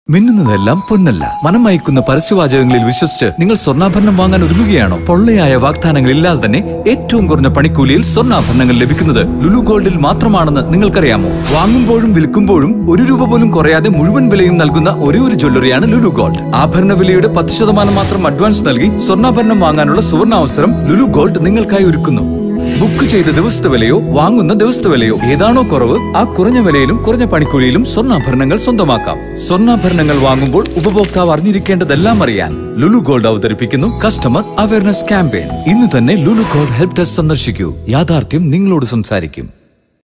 മിന്നുന്നതെല്ലാം പൊന്നല്ല മനം മയക്കുന്ന പരസ്യവാചകങ്ങളിൽ വിശ്വസിച്ച് നിങ്ങൾ സ്വർണ്ണാഭരണം വാങ്ങാൻ ഒരുങ്ങുകയാണോ പൊള്ളയായ വാഗ്ദാനങ്ങൾ ഇല്ലാതെ തന്നെ ഏറ്റവും കുറഞ്ഞ പണിക്കൂലിയിൽ സ്വർണ്ണാഭരണങ്ങൾ ലഭിക്കുന്നത് ലുലു ഗോൾഡിൽ മാത്രമാണെന്ന് നിങ്ങൾക്കറിയാമോ വാങ്ങുമ്പോഴും വിൽക്കുമ്പോഴും ഒരു രൂപ പോലും കുറയാതെ മുഴുവൻ വിലയും നൽകുന്ന ഒരേ ഒരു ജ്വല്ലറിയാണ് ലുലു ഗോൾഡ് ആഭരണ വിലയുടെ പത്ത് ശതമാനം മാത്രം അഡ്വാൻസ് നൽകി സ്വർണ്ണാഭരണം വാങ്ങാനുള്ള സുവർണാവസരം ലുലു ഗോൾഡ് നിങ്ങൾക്കായി ഒരുക്കുന്നു ബുക്ക് ചെയ്ത ദിവസത്തെ വിലയോ വാങ്ങുന്ന ദിവസത്തെ വിലയോ ഏതാണോ കുറവ് ആ കുറഞ്ഞ വിലയിലും കുറഞ്ഞ പണിക്കൂലിയിലും സ്വർണ്ണാഭരണങ്ങൾ സ്വന്തമാക്കാം സ്വർണ്ണാഭരണങ്ങൾ വാങ്ങുമ്പോൾ ഉപഭോക്താവ് അറിഞ്ഞിരിക്കേണ്ടതെല്ലാം അറിയാൻ ലുലു ഗോൾഡ് അവതരിപ്പിക്കുന്നു കസ്റ്റമർ അവയർനെസ് ക്യാമ്പയിൻ ഇന്ന് തന്നെ ലുലു ഗോൾഡ് ഹെൽപ് ഡെസ്ക് സന്ദർശിക്കൂ യാഥാർത്ഥ്യം നിങ്ങളോട് സംസാരിക്കും